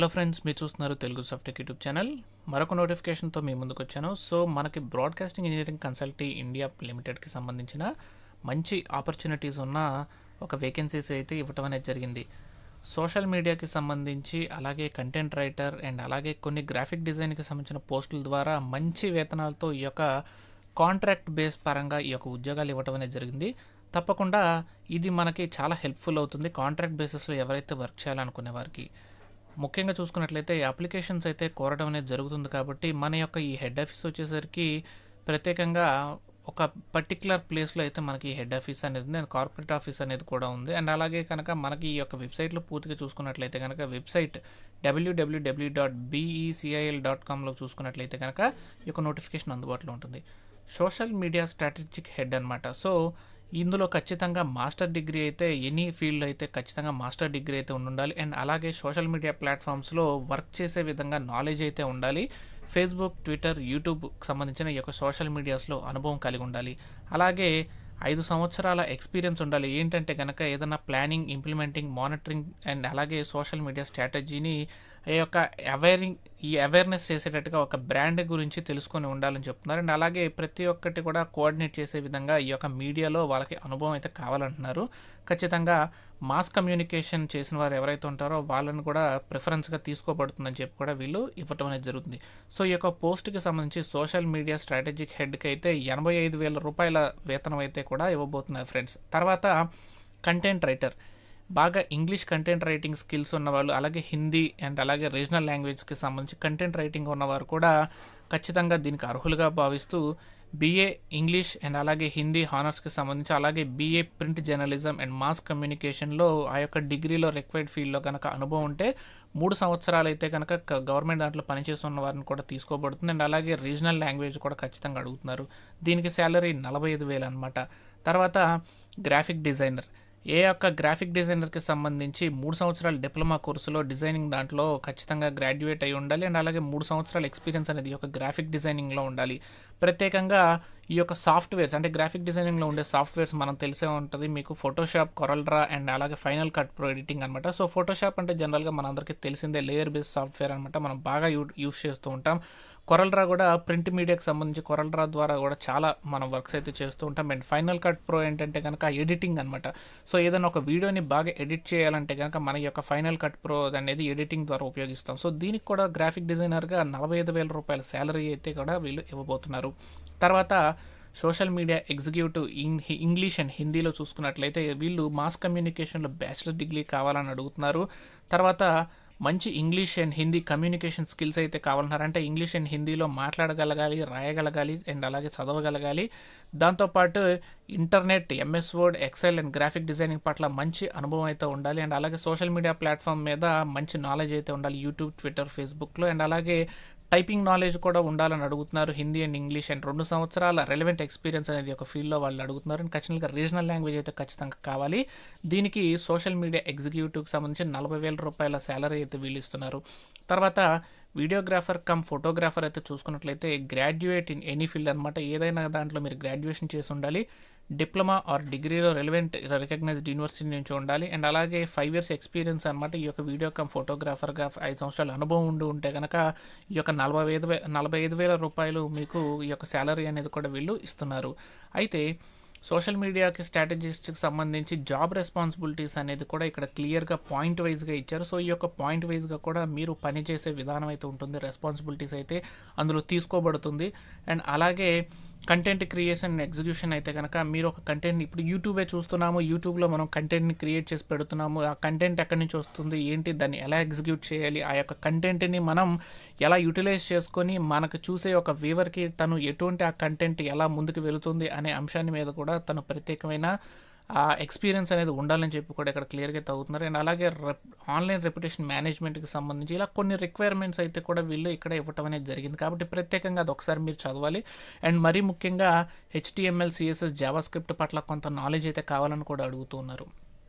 hello friends మీరు చూస్తున్నారు Telugu software YouTube channel మరొక నోటిఫికేషన్తో మీ ముందుకు వచ్చాను సో మనకి బ్రాడ్కాస్టింగ్ ఇంజనీరింగ్ కన్సల్టీ ఇండియా లిమిటెడ్కి సంబంధించిన మంచి ఆపర్చునిటీస్ ఉన్న ఒక వేకెన్సీస్ అయితే ఇవ్వటం అనేది జరిగింది సోషల్ మీడియాకి సంబంధించి అలాగే కంటెంట్ రైటర్ అండ్ అలాగే కొన్ని గ్రాఫిక్ డిజైన్కి సంబంధించిన పోస్టుల ద్వారా మంచి వేతనాలతో ఈ యొక్క కాంట్రాక్ట్ బేస్ పరంగా ఈ యొక్క ఉద్యోగాలు ఇవ్వటం అనేది జరిగింది తప్పకుండా ఇది మనకి చాలా హెల్ప్ఫుల్ అవుతుంది కాంట్రాక్ట్ బేసిస్లో ఎవరైతే వర్క్ చేయాలనుకునే వారికి ముఖ్యంగా చూసుకున్నట్లయితే అప్లికేషన్స్ అయితే కోరడం అనేది జరుగుతుంది కాబట్టి మన యొక్క ఈ హెడ్ ఆఫీస్ వచ్చేసరికి ప్రత్యేకంగా ఒక పర్టికులర్ ప్లేస్లో అయితే మనకి హెడ్ ఆఫీస్ అనేది ఉంది అండ్ కార్పొరేట్ ఆఫీస్ అనేది కూడా ఉంది అండ్ అలాగే కనుక మనకి ఈ యొక్క వెబ్సైట్లో పూర్తిగా చూసుకున్నట్లయితే కనుక website WWW dot BECIL dot కామ్లో చూసుకున్నట్లయితే కనుక ఈ యొక్క నోటిఫికేషన్ అందుబాటులో ఉంటుంది సోషల్ మీడియా స్ట్రాటజిక్ హెడ్ అనమాట సో ఇందులో ఖచ్చితంగా మాస్టర్ డిగ్రీ అయితే ఎనీ ఫీల్డ్లో అయితే ఖచ్చితంగా మాస్టర్ డిగ్రీ అయితే ఉండాలి అండ్ అలాగే సోషల్ మీడియా ప్లాట్ఫామ్స్లో వర్క్ చేసే విధంగా నాలెడ్జ్ అయితే ఉండాలి ఫేస్బుక్ ట్విట్టర్ యూట్యూబ్ సంబంధించిన ఈ యొక్క సోషల్ మీడియాస్లో అనుభవం కలిగి ఉండాలి అలాగే ఐదు సంవత్సరాల ఎక్స్పీరియన్స్ ఉండాలి ఏంటంటే కనుక ఏదైనా ప్లానింగ్ ఇంప్లిమెంటింగ్ మానిటరింగ్ అండ్ అలాగే సోషల్ మీడియా స్ట్రాటజీని ఈ యొక్క అవేరింగ్ ఈ అవేర్నెస్ చేసేటట్టుగా ఒక బ్రాండ్ గురించి తెలుసుకొని ఉండాలని చెప్తున్నారు అండ్ అలాగే ప్రతి ఒక్కటి కూడా కోఆర్డినేట్ చేసే విధంగా ఈ యొక్క మీడియాలో వాళ్ళకి అనుభవం అయితే కావాలంటున్నారు ఖచ్చితంగా మాస్ కమ్యూనికేషన్ చేసిన వారు ఎవరైతే ఉంటారో వాళ్ళని కూడా ప్రిఫరెన్స్గా తీసుకోబడుతుందని చెప్పి కూడా వీళ్ళు ఇవ్వటం అనేది జరుగుతుంది సో ఈ యొక్క పోస్ట్కి సంబంధించి సోషల్ మీడియా స్ట్రాటజిక్ హెడ్కి అయితే ఎనభై ఐదు వేల రూపాయల వేతనం అయితే కూడా ఇవ్వబోతున్నారు ఫ్రెండ్స్ తర్వాత కంటెంట్ రైటర్ బాగా ఇంగ్లీష్ కంటెంట్ రైటింగ్ స్కిల్స్ ఉన్నవాళ్ళు అలాగే హిందీ అండ్ అలాగే రీజనల్ లాంగ్వేజ్కి సంబంధించి కంటెంట్ రైటింగ్ ఉన్నవారు కూడా ఖచ్చితంగా దీనికి అర్హులుగా భావిస్తూ బీఏ ఇంగ్లీష్ అండ్ అలాగే హిందీ హానర్స్కి సంబంధించి అలాగే BA print journalism and mass కమ్యూనికేషన్లో ఆ యొక్క డిగ్రీలో రిక్వైర్డ్ ఫీల్డ్లో కనుక అనుభవం ఉంటే మూడు సంవత్సరాలు అయితే కనుక గవర్నమెంట్ దాంట్లో పనిచేస్తున్న వారిని కూడా తీసుకోబడుతుంది అండ్ అలాగే రీజనల్ లాంగ్వేజ్ కూడా ఖచ్చితంగా అడుగుతున్నారు దీనికి శాలరీ నలభై ఐదు వేలు అనమాట తర్వాత గ్రాఫిక్ డిజైనర్ ఏ యొక్క గ్రాఫిక్ డిజైనర్కి సంబంధించి మూడు సంవత్సరాల డిప్లొమా కోర్సులో డిజైనింగ్ దాంట్లో ఖచ్చితంగా గ్రాడ్యుయేట్ అయి ఉండాలి అండ్ అలాగే మూడు సంవత్సరాల ఎక్స్పీరియన్స్ అనేది ఈ యొక్క గ్రాఫిక్ డిజైనింగ్లో ఉండాలి ప్రత్యేకంగా ఈ యొక్క సాఫ్ట్వేర్స్ అంటే గ్రాఫిక్ డిజైనింగ్లో ఉండే సాఫ్ట్వేర్స్ మనం తెలిసే ఉంటుంది మీకు ఫోటోషాప్ కొరల్డ్రా అండ్ అలాగే ఫైనల్ కట్ ప్రో ఎడిటింగ్ అనమాట సో ఫోటోషాప్ అంటే జనరల్గా మనందరికీ తెలిసిందే లేయర్ బేస్ సాఫ్ట్వేర్ అనమాట మనం బాగా యూ యూస్ చేస్తూ ఉంటాం కొరల్డ్రా కూడా ప్రింట్ మీడియాకి సంబంధించి కొరల్డ్రా ద్వారా కూడా చాలా మనం వర్క్స్ అయితే చేస్తూ ఉంటాం అండ్ ఫైనల్ కట్ ప్రో ఏంటంటే కనుక ఎడిటింగ్ అనమాట సో ఏదైనా ఒక వీడియోని బాగా ఎడిట్ చేయాలంటే కనుక మన యొక్క ఫైనల్ కట్ ప్రో అనేది ఎడిటింగ్ ద్వారా ఉపయోగిస్తాం సో దీనికి కూడా గ్రాఫిక్ డిజైనర్గా నలభై ఐదు వేల రూపాయల శాలరీ అయితే కూడా వీళ్ళు ఇవ్వబోతున్నారు తర్వాత social media executive English and హిందీలో చూసుకున్నట్లయితే వీళ్ళు మాస్ కమ్యూనికేషన్లో బ్యాచిలర్ డిగ్రీ కావాలని అడుగుతున్నారు తర్వాత మంచి English and Hindi communication skills అయితే కావాలన్నారు అంటే ఇంగ్లీష్ అండ్ హిందీలో మాట్లాడగలగాలి రాయగలగాలి అండ్ అలాగే చదవగలగాలి దాంతోపాటు internet MS Word Excel and graphic designing పట్ల మంచి అనుభవం అయితే ఉండాలి అండ్ అలాగే సోషల్ మీడియా ప్లాట్ఫామ్ మీద మంచి నాలెడ్జ్ అయితే ఉండాలి యూట్యూబ్ ట్విట్టర్ ఫేస్బుక్లో అండ్ అలాగే టైపింగ్ నాలెడ్జ్ కూడా ఉండాలని అడుగుతున్నారు హిందీ అండ్ ఇంగ్లీష్ అండ్ రెండు సంవత్సరాల రెలవెంట్ ఎక్స్పీరియన్స్ అనేది ఒక ఫీల్డ్లో వాళ్ళు అడుగుతున్నారు అండ్ ఖచ్చితంగా రీజనల్ లాంగ్వేజ్ అయితే ఖచ్చితంగా కావాలి దీనికి సోషల్ మీడియా ఎగ్జిక్యూటివ్కి సంబంధించి నలభై వేల రూపాయల శాలరీ అయితే వీళ్ళు ఇస్తున్నారు తర్వాత వీడియోగ్రాఫర్ కమ్ ఫోటోగ్రాఫర్ అయితే చూసుకున్నట్లయితే గ్రాడ్యుయేట్ ఇన్ ఎనీ ఫీల్డ్ అనమాట ఏదైనా దాంట్లో మీరు గ్రాడ్యుయేషన్ చేసి ఉండాలి డిప్లొమా ఆర్ డిగ్రీలో రెలవెంట్ రికగ్నైజ్డ్ యూనివర్సిటీ నుంచి ఉండాలి అండ్ అలాగే ఫైవ్ ఇయర్స్ ఎక్స్పీరియన్స్ అనమాట ఈ యొక్క వీడియో కమ్ ఫోటోగ్రాఫర్గా ఐదు సంవత్సరాల అనుభవం ఉండి ఉంటే కనుక ఈ యొక్క నలభై ఐదు వే నలభై ఐదు వేల రూపాయలు మీకు ఈ యొక్క శాలరీ అనేది కూడా వీళ్ళు ఇస్తున్నారు అయితే సోషల్ మీడియాకి స్ట్రాటజిస్ట్కి సంబంధించి జాబ్ రెస్పాన్సిబిలిటీస్ అనేది కూడా ఇక్కడ క్లియర్గా పాయింట్ వైజ్గా ఇచ్చారు సో ఈ యొక్క పాయింట్ వైజ్గా కూడా మీరు పనిచేసే విధానం అయితే ఉంటుంది రెస్పాన్సిబిలిటీస్ అయితే అందులో తీసుకోబడుతుంది అండ్ అలాగే కంటెంట్ క్రియేషన్ అండ్ ఎగ్జిక్యూషన్ అయితే కనుక మీరు ఒక కంటెంట్ ఇప్పుడు యూట్యూబే చూస్తున్నాము యూట్యూబ్లో మనం కంటెంట్ని క్రియేట్ చేసి పెడుతున్నాము ఆ కంటెంట్ ఎక్కడి నుంచి వస్తుంది ఏంటి దాన్ని ఎలా ఎగ్జిక్యూట్ చేయాలి ఆ యొక్క కంటెంట్ని మనం ఎలా యూటిలైజ్ చేసుకొని మనకు చూసే ఒక వ్యూవర్కి తను ఎటువంటి ఆ కంటెంట్ ఎలా ముందుకు వెళుతుంది అనే అంశాన్ని మీద కూడా తను ప్రత్యేకమైన ఆ ఎక్స్పీరియన్స్ అనేది ఉండాలని చెప్పి కూడా ఇక్కడ క్లియర్గా తగ్గుతున్నారు అండ్ అలాగే ఆన్లైన్ రెప్యుటేషన్ మేనేజ్మెంట్కి సంబంధించి ఇలా కొన్ని రిక్వైర్మెంట్స్ అయితే కూడా వీళ్ళు ఇక్కడ ఇవ్వటం అనేది జరిగింది కాబట్టి ప్రత్యేకంగా అది ఒకసారి మీరు చదవాలి అండ్ మరీ ముఖ్యంగా హెచ్టిఎంఎల్ సిఎస్ఎస్ జావా స్క్రిప్ట్ పట్ల కొంత నాలెడ్జ్ అయితే కావాలని కూడా అడుగుతూ ఉన్నారు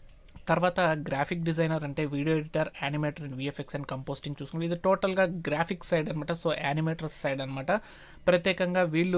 తర్వాత గ్రాఫిక్ డిజైనర్ అంటే video editor animator and VFX and composting చూసుకుంటే ఇది టోటల్గా గ్రాఫిక్ సైడ్ అనమాట సో యానిమేటర్స్ సైడ్ అనమాట ప్రత్యేకంగా వీళ్ళు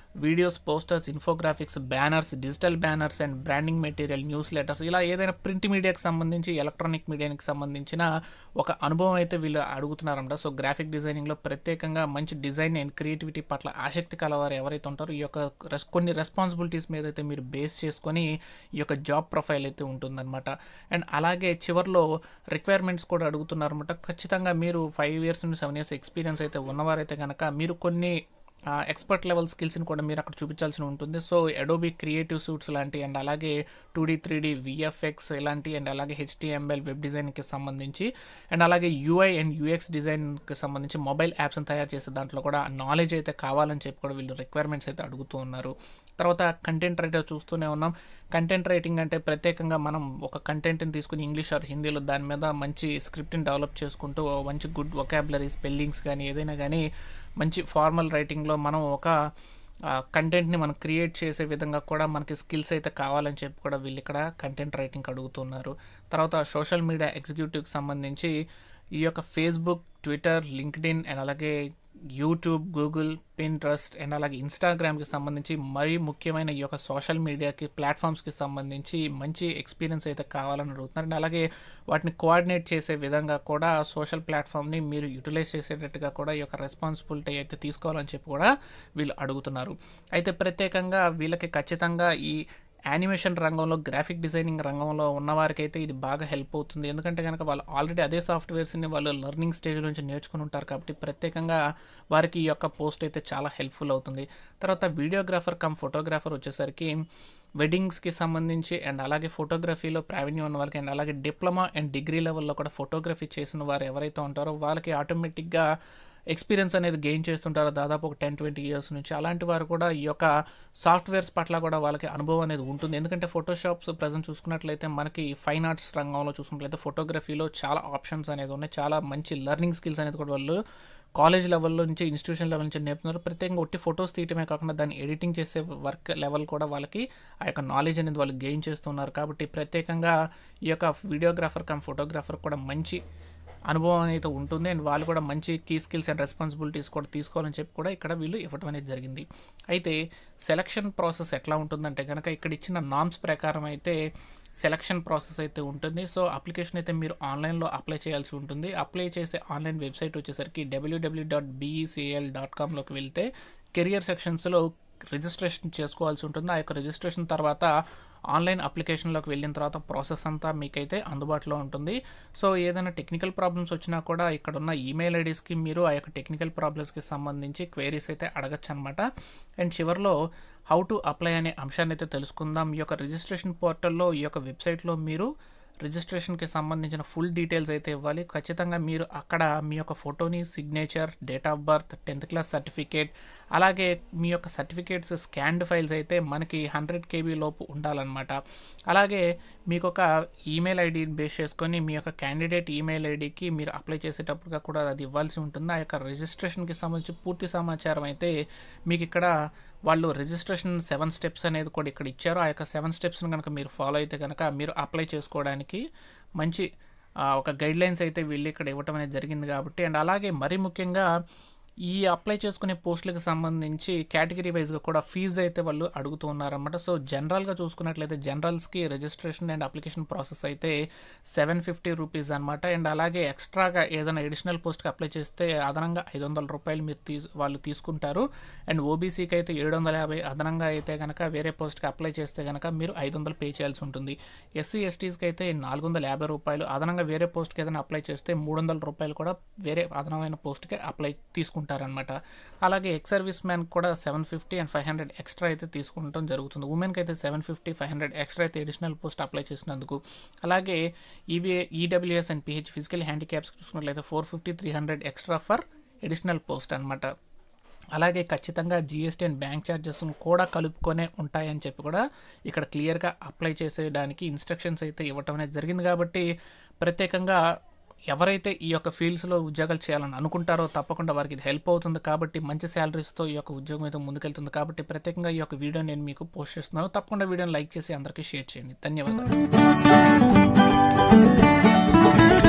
videos posters infographics banners digital banners and branding material newsletters ఇలా ఏదైనా ప్రింట్ మీడియాకి సంబంధించి ఎలక్ట్రానిక్ మీడియాకి సంబంధించిన ఒక అనుభవం అయితే వీళ్ళు అడుగుతున్నారంట సో గ్రాఫిక్ డిజైనింగ్లో ప్రత్యేకంగా మంచి డిజైన్ అండ్ క్రియేటివిటీ పట్ల ఆసక్తి కలవారు ఎవరైతే ఉంటారో ఈ యొక్క రెస్ కొన్ని రెస్పాన్సిబిలిటీస్ మీద అయితే మీరు బేస్ చేసుకొని ఈ యొక్క జాబ్ ప్రొఫైల్ అయితే ఉంటుందన్నమాట అండ్ అలాగే చివరిలో రిక్వైర్మెంట్స్ కూడా అడుగుతున్నారన్నమాట ఖచ్చితంగా మీరు ఫైవ్ ఇయర్స్ నుండి సెవెన్ ఇయర్స్ ఎక్స్పీరియన్స్ అయితే ఉన్నవారైతే కనుక మీరు కొన్ని ఎక్స్పర్ట్ లెవెల్ స్కిల్స్ని కూడా మీరు అక్కడ చూపించాల్సి ఉంటుంది సో అడోబీ క్రియేటివ్ సూట్స్ లాంటి అండ్ అలాగే two D three D VFX ఇలాంటి అండ్ అలాగే హెచ్టిఎంఎల్ వెబ్ డిజైన్కి సంబంధించి అండ్ అలాగే యూఐ అండ్ యూఎక్స్ డిజైన్కి సంబంధించి మొబైల్ యాప్స్ని తయారు చేసే దాంట్లో కూడా నాలెడ్జ్ అయితే కావాలని చెప్పి కూడా వీళ్ళు రిక్వైర్మెంట్స్ అయితే అడుగుతూ ఉన్నారు తర్వాత కంటెంట్ రైటర్ చూస్తూనే ఉన్నాం కంటెంట్ రైటింగ్ అంటే ప్రత్యేకంగా మనం ఒక కంటెంట్ని తీసుకుని ఇంగ్లీష్ ఆర్ హిందీలో దాని మీద మంచి స్క్రిప్ట్ని డెవలప్ చేసుకుంటూ మంచి గుడ్ వొకాబులరీ స్పెల్లింగ్స్ కానీ ఏదైనా కానీ మంచి ఫార్మల్ రైటింగ్లో మనం ఒక కంటెంట్ని మనం క్రియేట్ చేసే విధంగా కూడా మనకి స్కిల్స్ అయితే కావాలని చెప్పి కూడా వీళ్ళు ఇక్కడ కంటెంట్ రైటింగ్ అడుగుతున్నారు తర్వాత సోషల్ మీడియా ఎగ్జిక్యూటివ్కి సంబంధించి ఈ యొక్క ఫేస్బుక్ ట్విట్టర్ లింక్డ్ఇన్ అండ్ అలాగే యూట్యూబ్ గూగుల్ పిన్ట్రస్ట్ అండ్ అలాగే ఇన్స్టాగ్రామ్కి సంబంధించి మరీ ముఖ్యమైన ఈ యొక్క సోషల్ మీడియాకి ప్లాట్ఫామ్స్కి సంబంధించి మంచి ఎక్స్పీరియన్స్ అయితే కావాలని అడుగుతున్నారు అండ్ అలాగే వాటిని కోఆర్డినేట్ చేసే విధంగా కూడా సోషల్ ప్లాట్ఫామ్ని మీరు యూటిలైజ్ చేసేటట్టుగా కూడా ఈ యొక్క రెస్పాన్సిబిలిటీ అయితే తీసుకోవాలని చెప్పి కూడా వీళ్ళు అడుగుతున్నారు అయితే ప్రత్యేకంగా వీళ్ళకి ఖచ్చితంగా ఈ యానిమేషన్ రంగంలో గ్రాఫిక్ డిజైనింగ్ రంగంలో ఉన్నవారికి అయితే ఇది బాగా హెల్ప్ అవుతుంది ఎందుకంటే కనుక వాళ్ళు ఆల్రెడీ అదే సాఫ్ట్వేర్స్ని వాళ్ళు లెర్నింగ్ స్టేజ్ నుంచి నేర్చుకుని ఉంటారు కాబట్టి ప్రత్యేకంగా వారికి ఈ యొక్క పోస్ట్ అయితే చాలా హెల్ప్ఫుల్ అవుతుంది తర్వాత వీడియోగ్రాఫర్ కమ్ ఫోటోగ్రాఫర్ వచ్చేసరికి వెడ్డింగ్స్కి సంబంధించి అండ్ అలాగే ఫోటోగ్రఫీలో ప్రావీణ్యం ఉన్న వాళ్ళకి అండ్ అలాగే డిప్లొమా అండ్ డిగ్రీ లెవెల్లో కూడా ఫోటోగ్రఫీ చేసిన వారు ఎవరైతే ఉంటారో వాళ్ళకి ఆటోమేటిక్గా ఎక్స్పీరియన్స్ అనేది గెయిన్ చేస్తుంటారో దాదాపు ఒక టెన్ ట్వంటీ ఇయర్స్ నుంచి అలాంటి వారు కూడా ఈ యొక్క సాఫ్ట్వేర్స్ పట్ల కూడా వాళ్ళకి అనుభవం అనేది ఉంటుంది ఎందుకంటే ఫోటోషాప్స్ ప్రజెంట్ చూసుకున్నట్లయితే మనకి ఫైన్ ఆర్ట్స్ రంగంలో చూసుకున్నట్లయితే ఫోటోగ్రఫీలో చాలా ఆప్షన్స్ అనేది ఉన్నాయి చాలా మంచి లెర్నింగ్ స్కిల్స్ అనేది కూడా వాళ్ళు కాలేజ్ లెవెల్లో నుంచి ఇన్స్టిట్యూషన్ లెవెల్ నుంచి నేర్పుతున్నారు ప్రత్యేకంగా ఒట్టి ఫొటోస్ తీయటమే కాకుండా దాన్ని ఎడిటింగ్ చేసే వర్క్ లెవెల్ కూడా వాళ్ళకి ఆ యొక్క నాలెడ్జ్ అనేది వాళ్ళు గెయిన్ చేస్తున్నారు కాబట్టి ప్రత్యేకంగా ఈ యొక్క వీడియోగ్రాఫర్ కమ్ ఫోటోగ్రాఫర్ కూడా మంచి అనుభవం అయితే ఉంటుంది అండ్ వాళ్ళు కూడా మంచి కీ స్కిల్స్ అండ్ రెస్పాన్సిబిలిటీస్ కూడా తీసుకోవాలని చెప్పి కూడా ఇక్కడ వీళ్ళు ఇవ్వడం అనేది జరిగింది అయితే సెలక్షన్ ప్రాసెస్ ఎట్లా ఉంటుందంటే కనుక ఇక్కడ ఇచ్చిన నామ్స్ ప్రకారం అయితే సెలక్షన్ ప్రాసెస్ అయితే ఉంటుంది సో అప్లికేషన్ అయితే మీరు ఆన్లైన్లో అప్లై చేయాల్సి ఉంటుంది అప్లై చేసే ఆన్లైన్ వెబ్సైట్ వచ్చేసరికి డబ్ల్యూడబ్ల్యూ డాట్ బీఈసీఎల్ డాట్ కామ్లోకి వెళ్తే కెరియర్ సెక్షన్స్లో రిజిస్ట్రేషన్ చేసుకోవాల్సి ఉంటుంది ఆ యొక్క రిజిస్ట్రేషన్ తర్వాత ఆన్లైన్ అప్లికేషన్లోకి వెళ్ళిన తర్వాత ప్రాసెస్ అంతా మీకైతే అందుబాటులో ఉంటుంది సో ఏదైనా టెక్నికల్ ప్రాబ్లమ్స్ వచ్చినా కూడా ఇక్కడ ఉన్న ఈమెయిల్ ఐడీస్కి మీరు ఆ యొక్క టెక్నికల్ ప్రాబ్లమ్స్కి సంబంధించి క్వైరీస్ అయితే అడగచ్చు అనమాట అండ్ చివరిలో హౌ టు అప్లై అనే అంశాన్ని అయితే తెలుసుకుందాం ఈ యొక్క రిజిస్ట్రేషన్ పోర్టల్లో ఈ యొక్క వెబ్సైట్లో మీరు రిజిస్ట్రేషన్కి సంబంధించిన ఫుల్ డీటెయిల్స్ అయితే ఇవ్వాలి ఖచ్చితంగా మీరు అక్కడ మీ యొక్క ఫోటోని signature date of birth tenth class certificate అలాగే మీ యొక్క సర్టిఫికేట్స్ స్కాన్డ్ ఫైల్స్ అయితే మనకి హండ్రెడ్ కేబీ లోపు ఉండాలన్నమాట అలాగే మీకు ఒక ఈమెయిల్ ఐడి బేస్ చేసుకొని మీ యొక్క క్యాండిడేట్ ఈమెయిల్ ఐడికి మీరు అప్లై చేసేటప్పుడుగా కూడా అది ఇవ్వాల్సి ఉంటుంది ఆ యొక్క రిజిస్ట్రేషన్కి సంబంధించి పూర్తి సమాచారం అయితే మీకు ఇక్కడ వాళ్ళు రిజిస్ట్రేషన్ సెవెన్ స్టెప్స్ అనేది కూడా ఇక్కడ ఇచ్చారు ఆ యొక్క సెవెన్ స్టెప్స్ని కనుక మీరు ఫాలో అయితే కనుక మీరు అప్లై చేసుకోవడానికి మంచి ఒక గైడ్ లైన్స్ అయితే వీళ్ళు ఇక్కడ ఇవ్వటం అనేది జరిగింది కాబట్టి అండ్ అలాగే మరీ ముఖ్యంగా ఈ అప్లై చేసుకునే పోస్టులకు సంబంధించి కేటగిరీ వైజ్గా కూడా ఫీజు అయితే వాళ్ళు అడుగుతూ ఉన్నారన్నమాట సో జనరల్గా చూసుకున్నట్లయితే జనరల్స్కి రిజిస్ట్రేషన్ అండ్ అప్లికేషన్ ప్రాసెస్ అయితే సెవెన్ ఫిఫ్టీ రూపీస్ అనమాట అండ్ అలాగే ఎక్స్ట్రాగా ఏదైనా అడిషనల్ పోస్ట్కి అప్లై చేస్తే అదనంగా ఐదు వందల రూపాయలు మీరు తీ వాళ్ళు తీసుకుంటారు అండ్ ఓబీసీకి అయితే ఏడు వందల యాభై అదనంగా అయితే కనుక వేరే పోస్ట్కి అప్లై చేస్తే కనుక మీరు ఐదు వందలు పే చేయాల్సి ఉంటుంది ఎస్సీ ఎస్టీస్కి అయితే నాలుగు వందల యాభై రూపాయలు అదనంగా వేరే పోస్ట్కి ఏదైనా అప్లై చేస్తే మూడు వందల రూపాయలు కూడా వేరే అదనమైన పోస్ట్కి అప్లై తీసుకుంటారు ఉంటారనమాట అలాగే ఎక్స్ సర్వీస్ మ్యాన్ కూడా seven fifty and five hundred extra అయితే తీసుకుంటాం జరుగుతుంది ఉమెన్కి అయితే seven fifty five hundred extra అయితే అడిషనల్ పోస్ట్ అప్లై చేసినందుకు అలాగే ఈవీ EWS and PH physical handicaps చూసుకున్నట్లయితే four fifty three hundred extra for additional post అనమాట అలాగే ఖచ్చితంగా జిఎస్టీ అండ్ బ్యాంక్ ఛార్జెస్ కూడా కలుపుకొనే ఉంటాయని చెప్పి కూడా ఇక్కడ క్లియర్గా అప్లై చేసేయడానికి ఇన్స్ట్రక్షన్స్ అయితే ఇవ్వటం అనేది జరిగింది కాబట్టి ప్రత్యేకంగా ఎవరైతే ఈ యొక్క ఫీల్డ్స్లో ఉద్యోగాలు చేయాలని అనుకుంటారో తప్పకుండా వారికి ఇది హెల్ప్ అవుతుంది కాబట్టి మంచి శాలరీస్తో ఈ యొక్క ఉద్యోగం అయితే ముందుకెళ్తుంది కాబట్టి ప్రత్యేకంగా ఈ యొక్క వీడియో నేను మీకు పోస్ట్ చేస్తున్నాను తప్పకుండా వీడియోని లైక్ చేసి అందరికీ షేర్ చేయండి ధన్యవాదాలు